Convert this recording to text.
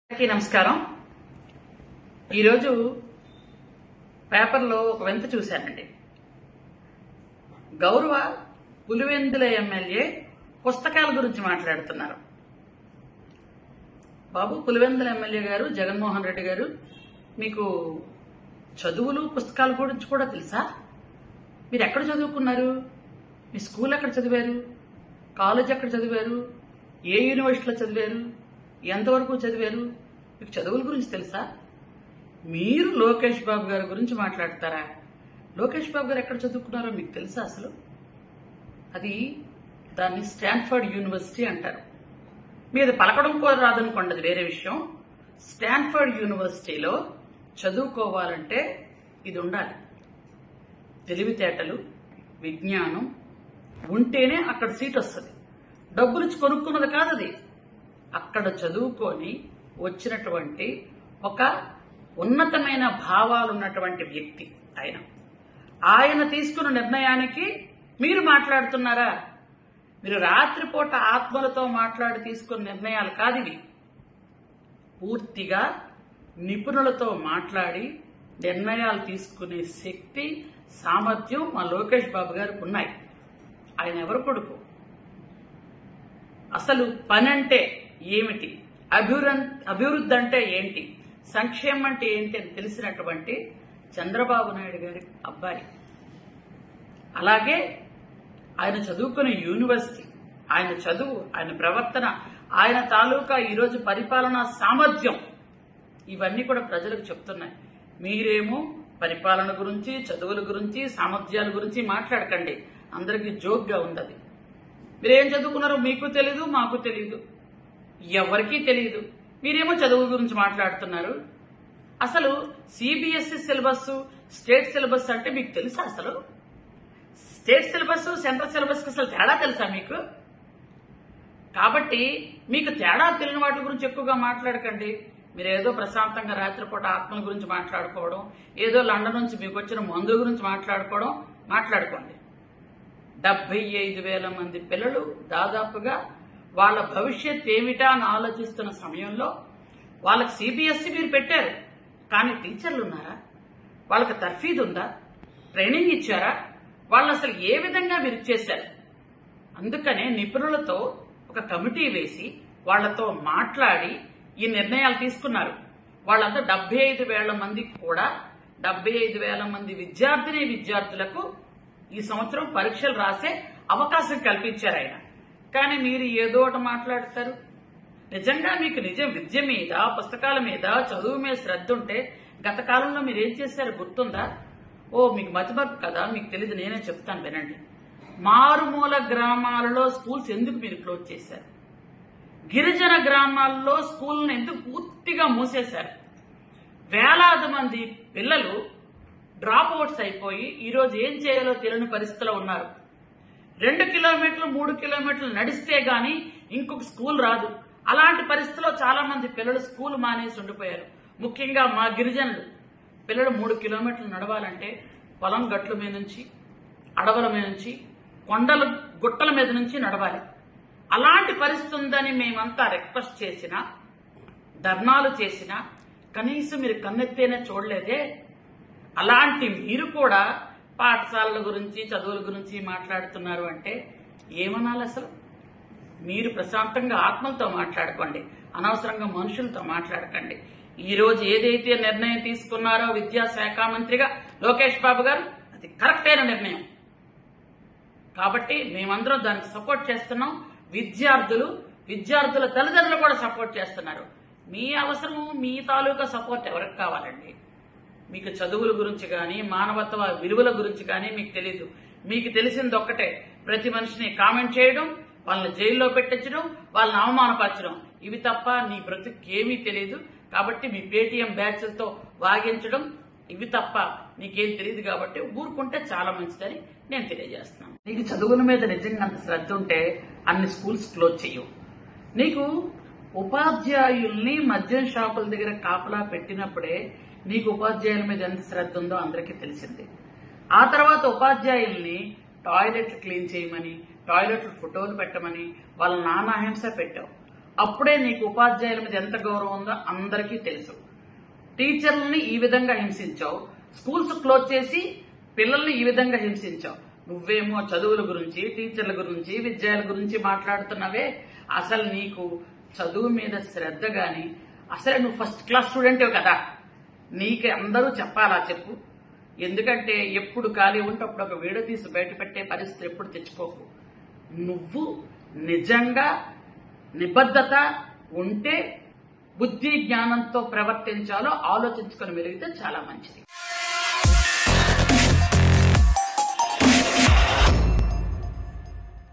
అందరికీ నమస్కారం ఈరోజు పేపర్లో ఒక వింత చూశానండి గౌరవ పులివెందుల ఎమ్మెల్యే పుస్తకాల గురించి మాట్లాడుతున్నారు బాబు పులివెందుల ఎమ్మెల్యే గారు జగన్మోహన్ రెడ్డి గారు మీకు చదువులు పుస్తకాల గురించి కూడా తెలుసా మీరు ఎక్కడ చదువుకున్నారు మీ స్కూల్ ఎక్కడ చదివారు కాలేజ్ ఎక్కడ చదివారు ఏ యూనివర్సిటీలో చదివారు ఎంతవరకు చదివారు మీకు చదువుల గురించి తెలుసా మీరు లోకేష్ బాబు గారి గురించి మాట్లాడతారా లోకేష్ బాబు గారు ఎక్కడ చదువుకున్నారో మీకు తెలుసా అసలు అది దాన్ని స్టాన్ఫర్డ్ యూనివర్సిటీ అంటారు మీద పలకడం కూడా రాదనుకోండి అది వేరే విషయం స్టాన్ఫర్డ్ యూనివర్సిటీలో చదువుకోవాలంటే ఇది ఉండాలి తెలివితేటలు విజ్ఞానం ఉంటేనే అక్కడ సీట్ వస్తుంది డబ్బులు ఇచ్చి కొనుక్కున్నది కాదు అది అక్కడ చదువుకొని వచ్చినటువంటి ఒక ఉన్నతమైన భావాలు ఉన్నటువంటి వ్యక్తి ఆయన ఆయన తీసుకున్న నిర్ణయానికి మీరు మాట్లాడుతున్నారా మీరు రాత్రిపూట ఆత్మలతో మాట్లాడి తీసుకున్న నిర్ణయాలు కాదు ఇవి పూర్తిగా నిపుణులతో మాట్లాడి నిర్ణయాలు తీసుకునే శక్తి సామర్థ్యం మా లోకేష్ బాబు గారికి ఉన్నాయి ఆయన ఎవరు కొడుకు అసలు పని అంటే ఏమిటి అభివృద్ధి అభివృద్ధి అంటే ఏంటి సంక్షేమం అంటే ఏంటి అని తెలిసినటువంటి చంద్రబాబు నాయుడు గారి అబ్బాయి అలాగే ఆయన చదువుకునే యూనివర్సిటీ ఆయన చదువు ఆయన ప్రవర్తన ఆయన తాలూకా ఈరోజు పరిపాలనా సామర్థ్యం ఇవన్నీ కూడా ప్రజలకు చెప్తున్నాయి మీరేమో పరిపాలన గురించి చదువుల గురించి సామర్థ్యాల గురించి మాట్లాడకండి అందరికీ జోక్గా ఉంది అది మీరేం చదువుకున్నారో మీకు తెలీదు మాకు తెలీదు ఎవరికీ తెలియదు మీరేమో చదువు గురించి మాట్లాడుతున్నారు అసలు సిబిఎస్ఈ సిలబస్ స్టేట్ సిలబస్ అంటే మీకు తెలుసా అసలు స్టేట్ సిలబస్ సెంట్రల్ సిలబస్ అసలు తేడా తెలుసా మీకు కాబట్టి మీకు తేడా తెలియని వాటి గురించి ఎక్కువగా మాట్లాడకండి మీరు ఏదో ప్రశాంతంగా రాత్రిపూట ఆత్మల గురించి మాట్లాడుకోవడం ఏదో లండన్ నుంచి మీకు వచ్చిన మందుల గురించి మాట్లాడుకోవడం మాట్లాడుకోండి డెబ్బై ఐదు వేల మంది పిల్లలు దాదాపుగా వాళ్ళ భవిష్యత్ ఏమిటా అని ఆలోచిస్తున్న సమయంలో వాళ్ళకి సిబిఎస్ఈ మీరు పెట్టారు కానీ టీచర్లు ఉన్నారా వాళ్ళకి తర్ఫీదు ఉందా ట్రైనింగ్ ఇచ్చారా వాళ్ళు అసలు ఏ విధంగా మీరు చేశారు అందుకనే నిపుణులతో ఒక కమిటీ వేసి వాళ్లతో మాట్లాడి ఈ నిర్ణయాలు తీసుకున్నారు వాళ్ళంతా డెబ్బై ఐదు వేల మందికి కూడా డెబ్బై ఐదు వేల మంది విద్యార్థిని విద్యార్థులకు ఈ సంవత్సరం పరీక్షలు రాసే అవకాశం కల్పించారు ఆయన కానీ మీరు ఏదో ఒకటి మాట్లాడతారు నిజంగా మీకు నిజం విద్య మీద పుస్తకాల మీద చదువు మీద శ్రద్ధ ఉంటే గత కాలంలో మీరు ఏం చేశారు గుర్తుందా ఓ మీకు మతిమరుపు కదా మీకు తెలియదు నేనే చెప్తాను వినండి మారుమూల గ్రామాలలో స్కూల్స్ ఎందుకు మీరు క్లోజ్ చేశారు గిరిజన గ్రామాల్లో స్కూల్ని ఎందుకు పూర్తిగా మూసేశారు వేలాది మంది పిల్లలు డ్రాప్ అవుట్స్ అయిపోయి ఈరోజు ఏం చేయాలో తెలియని పరిస్థితిలో ఉన్నారు రెండు కిలోమీటర్లు మూడు కిలోమీటర్లు నడిస్తే గాని ఇంకొక స్కూల్ రాదు అలాంటి పరిస్థితిలో చాలా మంది పిల్లలు స్కూల్ మానేసి ఉండిపోయారు ముఖ్యంగా మా గిరిజనులు పిల్లలు మూడు కిలోమీటర్లు నడవాలంటే పొలం గట్ల మీద నుంచి అడవుల మీద నుంచి కొండల గుట్టల మీద నుంచి నడవాలి అలాంటి పరిస్థితి ఉందని మేమంతా రిక్వెస్ట్ చేసినా ధర్నాలు చేసినా కనీసం మీరు కన్నెత్తేనే చూడలేదే అలాంటి మీరు కూడా పాఠశాలల గురించి చదువుల గురించి మాట్లాడుతున్నారు అంటే ఏమనాలి అసలు మీరు ప్రశాంతంగా ఆత్మలతో మాట్లాడుకోండి అనవసరంగా మనుషులతో మాట్లాడకండి ఈ రోజు ఏదైతే నిర్ణయం తీసుకున్నారో విద్యాశాఖ మంత్రిగా లోకేష్ బాబు గారు అది కరెక్ట్ అయిన నిర్ణయం కాబట్టి మేమందరం దానికి సపోర్ట్ చేస్తున్నాం విద్యార్థులు విద్యార్థుల తల్లిదండ్రులు కూడా సపోర్ట్ చేస్తున్నారు మీ అవసరం మీ తాలూకా సపోర్ట్ ఎవరికి కావాలండి మీకు చదువుల గురించి కానీ మానవత్వ విలువల గురించి కానీ మీకు తెలియదు మీకు తెలిసింది ఒక్కటే ప్రతి మనిషిని కామెంట్ చేయడం వాళ్ళని జైల్లో పెట్టించడం వాళ్ళని అవమానపరచడం ఇవి తప్ప నీ బ్రతుకు ఏమీ తెలియదు కాబట్టి మీ పేటీఎం బ్యాచ్లతో వాగించడం ఇవి తప్ప నీకేం తెలియదు కాబట్టి ఊరుకుంటే చాలా మంచిదని నేను తెలియజేస్తున్నాను నీకు చదువుల మీద నిజంగా అంత శ్రద్ధ ఉంటే అన్ని స్కూల్స్ క్లోజ్ చేయవు నీకు ఉపాధ్యాయుల్ని మద్యం షాపుల దగ్గర కాపలా పెట్టినప్పుడే నీకు ఉపాధ్యాయుల మీద ఎంత శ్రద్ధ ఉందో అందరికీ తెలిసింది ఆ తర్వాత ఉపాధ్యాయుల్ని టాయిలెట్లు క్లీన్ చేయమని టాయిలెట్లు ఫోటోలు పెట్టమని వాళ్ళ నానాహింస పెట్టావు అప్పుడే నీకు ఉపాధ్యాయుల మీద ఎంత గౌరవం ఉందో అందరికీ తెలుసు టీచర్లని ఈ విధంగా హింసించావు స్కూల్స్ క్లోజ్ చేసి పిల్లల్ని ఈ విధంగా హింసించావు నువ్వేమో చదువుల గురించి టీచర్ల గురించి విద్యార్థుల గురించి మాట్లాడుతున్నావే అసలు నీకు చదువు మీద శ్రద్ధ గాని అసలే నువ్వు ఫస్ట్ క్లాస్ స్టూడెంటే కదా నీకు అందరూ చెప్పాలా చెప్పు ఎందుకంటే ఎప్పుడు ఖాళీ ఉంటే అప్పుడు ఒక వీడియో తీసి బయట పెట్టే పరిస్థితి ఎప్పుడు తెచ్చుకోకు నువ్వు నిజంగా నిబద్ధత ఉంటే బుద్ధి జ్ఞానంతో ప్రవర్తించాలో ఆలోచించుకొని మెలిగితే చాలా మంచిది